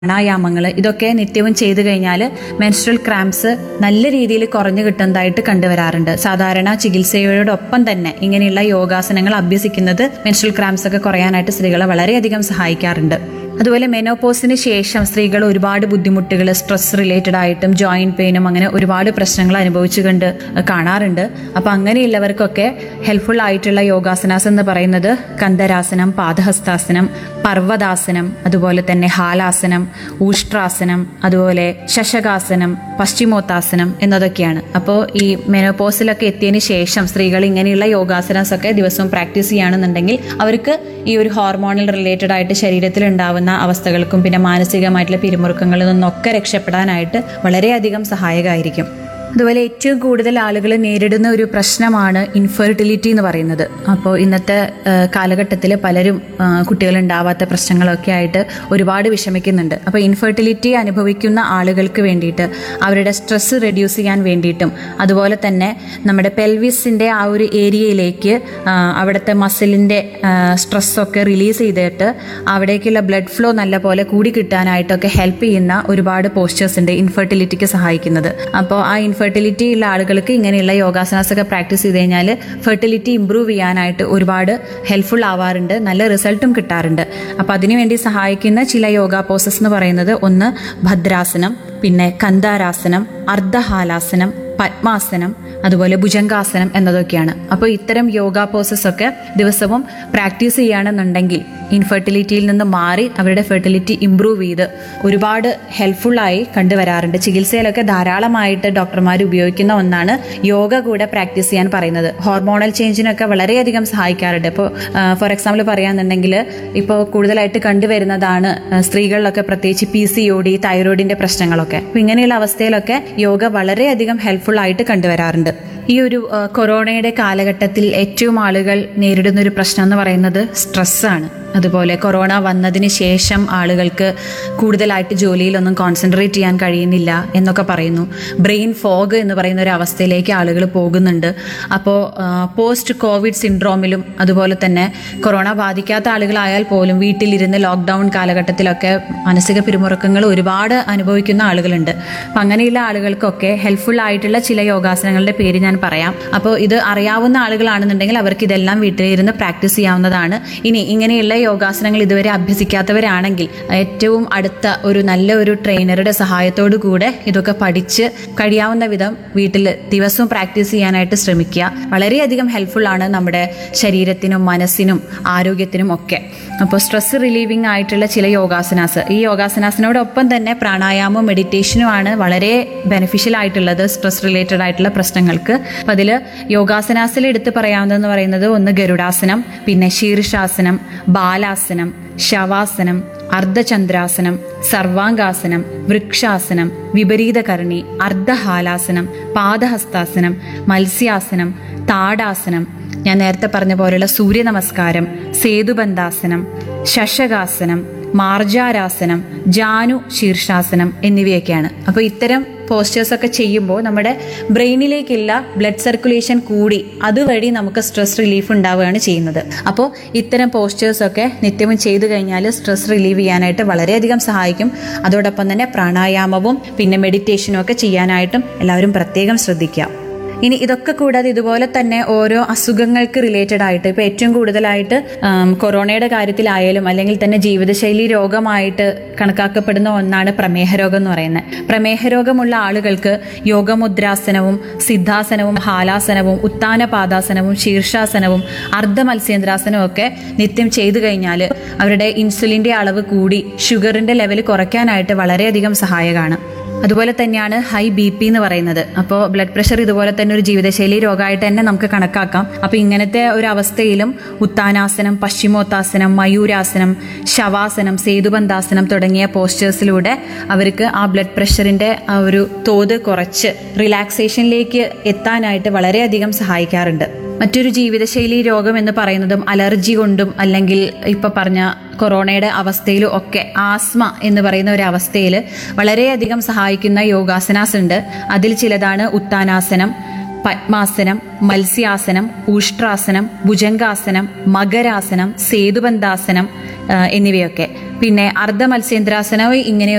പ്രാണായാമങ്ങൾ ഇതൊക്കെ നിത്യവും ചെയ്തു കഴിഞ്ഞാൽ മെൻസ്ട്രൽ ക്രാംസ് നല്ല രീതിയിൽ കുറഞ്ഞു കിട്ടുന്നതായിട്ട് കണ്ടുവരാറുണ്ട് സാധാരണ ചികിത്സയോടൊപ്പം തന്നെ ഇങ്ങനെയുള്ള യോഗാസനങ്ങൾ അഭ്യസിക്കുന്നത് മെൻസ്ട്രൽ ക്രാംസ് ഒക്കെ കുറയാനായിട്ട് സ്ത്രീകളെ വളരെയധികം സഹായിക്കാറുണ്ട് അതുപോലെ മെനോപോസിന് ശേഷം സ്ത്രീകൾ ഒരുപാട് ബുദ്ധിമുട്ടുകൾ സ്ട്രെസ് റിലേറ്റഡ് ആയിട്ടും ജോയിന്റ് പെയിനും അങ്ങനെ ഒരുപാട് പ്രശ്നങ്ങൾ അനുഭവിച്ചുകൊണ്ട് കാണാറുണ്ട് അപ്പൊ അങ്ങനെയുള്ളവർക്കൊക്കെ ഹെൽപ്ഫുൾ ആയിട്ടുള്ള യോഗാസനാസ് എന്ന് പറയുന്നത് കന്ദരാസനം പാദഹസ്താസനം പർവ്വതാസനം അതുപോലെ തന്നെ ഹാലാസനം ഊഷ്ട്രാസനം അതുപോലെ ശശകാസനം പശ്ചിമോത്താസനം എന്നതൊക്കെയാണ് അപ്പോൾ ഈ മെനോപോസിലൊക്കെ എത്തിയതിന് ശേഷം സ്ത്രീകൾ ഇങ്ങനെയുള്ള യോഗാസനാസ് ഒക്കെ ദിവസവും പ്രാക്ടീസ് ചെയ്യുകയാണെന്നുണ്ടെങ്കിൽ അവർക്ക് ഈ ഒരു ഹോർമോണൽ റിലേറ്റഡ് ആയിട്ട് ശരീരത്തിൽ ഉണ്ടാവുന്ന അവസ്ഥകൾക്കും പിന്നെ മാനസികമായിട്ടുള്ള പിരിമുറുക്കങ്ങളിൽ നിന്നൊക്കെ രക്ഷപ്പെടാനായിട്ട് വളരെയധികം സഹായകമായിരിക്കും അതുപോലെ ഏറ്റവും കൂടുതൽ ആളുകൾ നേരിടുന്ന ഒരു പ്രശ്നമാണ് ഇൻഫെർട്ടിലിറ്റി എന്ന് പറയുന്നത് അപ്പോൾ ഇന്നത്തെ കാലഘട്ടത്തിൽ പലരും ആ, കുട്ടികളുണ്ടാവാത്ത പ്രശ്നങ്ങളൊക്കെ ആയിട്ട് ഒരുപാട് വിഷമിക്കുന്നുണ്ട് അപ്പോൾ ഇൻഫെർട്ടിലിറ്റി അനുഭവിക്കുന്ന ആളുകൾക്ക് വേണ്ടിയിട്ട് അവരുടെ സ്ട്രെസ് റെഡ്യൂസ് ചെയ്യാൻ വേണ്ടിയിട്ടും അതുപോലെ തന്നെ നമ്മുടെ പെൽവിസിൻ്റെ ആ ഒരു ഏരിയയിലേക്ക് ആ, അവിടുത്തെ മസിലിൻ്റെ സ്ട്രെസ്സൊക്കെ റിലീസ് ചെയ്തിട്ട് അവിടേക്കുള്ള ബ്ലഡ് ഫ്ലോ നല്ല പോലെ കൂടി കിട്ടാനായിട്ടൊക്കെ ഹെൽപ്പ് ചെയ്യുന്ന ഒരുപാട് പോസ്റ്റേഴ്സ് ഉണ്ട് ഇൻഫെർട്ടിലിറ്റിക്ക് സഹായിക്കുന്നത് അപ്പോൾ ആ ഇൻഫെർട്ടിലിറ്റി ഉള്ള ആളുകൾക്ക് ഇങ്ങനെയുള്ള യോഗാസനാസ് ഒക്കെ പ്രാക്ടീസ് ചെയ്ത് കഴിഞ്ഞാൽ ഫെർട്ടിലിറ്റി ഇമ്പ്രൂവ് ചെയ്യാനായിട്ട് ഒരുപാട് ഹെൽപ്ഫുൾ ആവാറുണ്ട് നല്ല റിസൾട്ടും കിട്ടാറുണ്ട് അപ്പോൾ അതിനുവേണ്ടി സഹായിക്കുന്ന ചില യോഗ പോസസ് എന്ന് പറയുന്നത് ഒന്ന് ഭദ്രാസനം പിന്നെ കന്താരാസനം അർദ്ധഹാലാസനം പത്മാസനം അതുപോലെ ഭുജംഗാസനം എന്നതൊക്കെയാണ് അപ്പോൾ ഇത്തരം യോഗ പോസസ് ഒക്കെ ദിവസവും പ്രാക്ടീസ് ചെയ്യുകയാണെന്നുണ്ടെങ്കിൽ ഇൻഫെർട്ടിലിറ്റിയിൽ നിന്ന് മാറി അവരുടെ ഫെർട്ടിലിറ്റി ഇമ്പ്രൂവ് ചെയ്ത് ഒരുപാട് ഹെൽപ്ഫുള്ളായി കണ്ടുവരാറുണ്ട് ചികിത്സയിലൊക്കെ ധാരാളമായിട്ട് ഡോക്ടർമാർ ഉപയോഗിക്കുന്ന ഒന്നാണ് യോഗ കൂടെ പ്രാക്ടീസ് ചെയ്യാൻ പറയുന്നത് ഹോർമോണൽ ചേഞ്ചിനൊക്കെ വളരെയധികം സഹായിക്കാറുണ്ട് ഇപ്പോൾ ഫോർ എക്സാമ്പിൾ പറയുകയാണെന്നുണ്ടെങ്കിൽ ഇപ്പോൾ കൂടുതലായിട്ട് കണ്ടുവരുന്നതാണ് ആ, സ്ത്രീകളിലൊക്കെ പ്രത്യേകിച്ച് പി സി ഒ ഡി തൈറോയിഡിന്റെ പ്രശ്നങ്ങളൊക്കെ അപ്പോൾ ഇങ്ങനെയുള്ള അവസ്ഥയിലൊക്കെ യോഗ വളരെയധികം ഹെൽപ്ഫുൾ ആയിട്ട് കണ്ടുവരാറുണ്ട് ഈ ഒരു ആ, കൊറോണയുടെ കാലഘട്ടത്തിൽ ഏറ്റവും ആളുകൾ നേരിടുന്ന ഒരു പ്രശ്നം എന്ന് പറയുന്നത് സ്ട്രെസ്സാണ് അതുപോലെ കൊറോണ വന്നതിന് ശേഷം ആളുകൾക്ക് കൂടുതലായിട്ട് ജോലിയിലൊന്നും കോൺസെൻട്രേറ്റ് ചെയ്യാൻ കഴിയുന്നില്ല എന്നൊക്കെ പറയുന്നു ബ്രെയിൻ ഫോഗ് എന്ന് പറയുന്ന ഒരു അവസ്ഥയിലേക്ക് ആളുകൾ പോകുന്നുണ്ട് അപ്പോൾ പോസ്റ്റ് കോവിഡ് സിൻഡ്രോമിലും അതുപോലെ തന്നെ കൊറോണ ബാധിക്കാത്ത ആളുകളായാൽ പോലും വീട്ടിലിരുന്ന് ലോക്ക്ഡൗൺ കാലഘട്ടത്തിലൊക്കെ മാനസിക പിരിമുറുക്കങ്ങൾ ഒരുപാട് അനുഭവിക്കുന്ന ആളുകളുണ്ട് അപ്പം അങ്ങനെയുള്ള ആളുകൾക്കൊക്കെ ഹെൽപ്ഫുൾ ആയിട്ടുള്ള ചില യോഗാസനങ്ങളുടെ പേര് ഞാൻ പറയാം അപ്പോൾ ഇത് അറിയാവുന്ന ആളുകളാണെന്നുണ്ടെങ്കിൽ അവർക്ക് ഇതെല്ലാം വീട്ടിലിരുന്ന് പ്രാക്ടീസ് ചെയ്യാവുന്നതാണ് ഇനി ഇങ്ങനെയുള്ള യോഗാസനങ്ങൾ ഇതുവരെ അഭ്യസിക്കാത്തവരാണെങ്കിൽ ഏറ്റവും അടുത്ത ഒരു നല്ല ഒരു ട്രെയിനറുടെ സഹായത്തോടു കൂടെ ഇതൊക്കെ പഠിച്ച് കഴിയാവുന്ന വിധം വീട്ടിൽ ദിവസവും പ്രാക്ടീസ് ചെയ്യാനായിട്ട് ശ്രമിക്കുക വളരെയധികം ഹെൽപ്ഫുൾ ആണ് നമ്മുടെ ശരീരത്തിനും മനസ്സിനും ആരോഗ്യത്തിനും ഒക്കെ അപ്പോൾ സ്ട്രെസ് റിലീവിംഗ് ആയിട്ടുള്ള ചില യോഗാസനാസ് ഈ യോഗാസനാസിനോടൊപ്പം തന്നെ പ്രാണായാമവും മെഡിറ്റേഷനുമാണ് വളരെ ബെനിഫിഷ്യൽ ആയിട്ടുള്ളത് സ്ട്രെസ് റിലേറ്റഡ് ആയിട്ടുള്ള പ്രശ്നങ്ങൾക്ക് അപ്പം അതിൽ യോഗാസനാസിൽ എടുത്ത് പറയാവുന്നതെന്ന് പറയുന്നത് ഒന്ന് ഗരുഡാസനം പിന്നെ ശീർഷാസനം ബാലാസനം ശവാസനം അർദ്ധചന്ദ്രാസനം സർവാംഗാസനം വൃക്ഷാസനം വിപരീതകർണി അർദ്ധഹാലാസനം പാദഹസ്താസനം മത്സ്യാസനം താടാസനം ഞാൻ നേരത്തെ പറഞ്ഞ പോലെയുള്ള സൂര്യ നമസ്കാരം സേതുബന്ധാസനം ശശകാസനം മാർജാരാസനം ജാനു ശീർഷാസനം എന്നിവയൊക്കെയാണ് അപ്പോൾ ഇത്തരം പോസ്റ്റേഴ്സ് ഒക്കെ ചെയ്യുമ്പോൾ നമ്മുടെ ബ്രെയിനിലേക്കുള്ള ബ്ലഡ് സർക്കുലേഷൻ കൂടി അതുവഴി നമുക്ക് സ്ട്രെസ് റിലീഫ് ഉണ്ടാവുകയാണ് ചെയ്യുന്നത് അപ്പോൾ ഇത്തരം പോസ്റ്റേഴ്സ് ഒക്കെ നിത്യവും ചെയ്തു കഴിഞ്ഞാൽ സ്ട്രെസ് റിലീവ് ചെയ്യാനായിട്ട് വളരെയധികം സഹായിക്കും അതോടൊപ്പം തന്നെ പ്രാണായാമവും പിന്നെ മെഡിറ്റേഷനും ഒക്കെ ചെയ്യാനായിട്ടും എല്ലാവരും പ്രത്യേകം ശ്രദ്ധിക്കുക ഇനി ഇതൊക്കെ കൂടാതെ ഇതുപോലെ തന്നെ ഓരോ അസുഖങ്ങൾക്ക് റിലേറ്റഡ് ആയിട്ട് ഇപ്പൊ ഏറ്റവും കൂടുതലായിട്ട് ആം, കൊറോണയുടെ കാര്യത്തിലായാലും അല്ലെങ്കിൽ തന്നെ ജീവിതശൈലി രോഗമായിട്ട് കണക്കാക്കപ്പെടുന്ന ഒന്നാണ് പ്രമേഹ രോഗം എന്ന് പറയുന്നത് പ്രമേഹ രോഗമുള്ള ആളുകൾക്ക് യോഗമുദ്രാസനവും സിദ്ധാസനവും ഹാലാസനവും ഉത്താനപാദാസനവും ശീർഷാസനവും അർദ്ധ മത്സ്യേന്ദ്രാസനവും ഒക്കെ നിത്യം ചെയ്തു കഴിഞ്ഞാൽ അവരുടെ ഇൻസുലിന്റെ അളവ് കൂടി ഷുഗറിന്റെ ലെവൽ കുറയ്ക്കാനായിട്ട് വളരെയധികം സഹായകമാണ് അതുപോലെ തന്നെയാണ് ഹൈ ബി പി എന്ന് പറയുന്നത് അപ്പോൾ ബ്ലഡ് പ്രഷർ ഇതുപോലെ തന്നെ ഒരു ജീവിതശൈലി രോഗമായിട്ട് തന്നെ നമുക്ക് കണക്കാക്കാം അപ്പോൾ ഇങ്ങനത്തെ ഒരു അവസ്ഥയിലും ഉത്താനാസനം പശ്ചിമോത്താസനം മയൂരാസനം ശവാസനം സേതുബന്ധാസനം തുടങ്ങിയ പോസ്റ്റേഴ്സിലൂടെ അവർക്ക് ആ ബ്ലഡ് പ്രഷറിന്റെ ആ ഒരു തോത് കുറച്ച് റിലാക്സേഷനിലേക്ക് എത്താനായിട്ട് വളരെയധികം സഹായിക്കാറുണ്ട് മറ്റൊരു ജീവിതശൈലി രോഗം എന്ന് പറയുന്നതും അലർജി കൊണ്ടും അല്ലെങ്കിൽ ഇപ്പൊ പറഞ്ഞ കൊറോണയുടെ അവസ്ഥയിലും ഒക്കെ ആസ്മ എന്ന് പറയുന്ന ഒരു അവസ്ഥയിൽ വളരെയധികം സഹായിക്കുന്ന യോഗാസനാസ് ഉണ്ട് അതിൽ ചിലതാണ് ഉത്താനാസനം പത്മാസനം മത്സ്യാസനം ഊഷ്ട്രാസനം ഭുജംഗാസനം മകരാസനം സേതുബന്ധാസനം ആ, എന്നിവയൊക്കെ പിന്നെ അർദ്ധ മത്സ്യേന്ദ്രാസനം ഇങ്ങനെ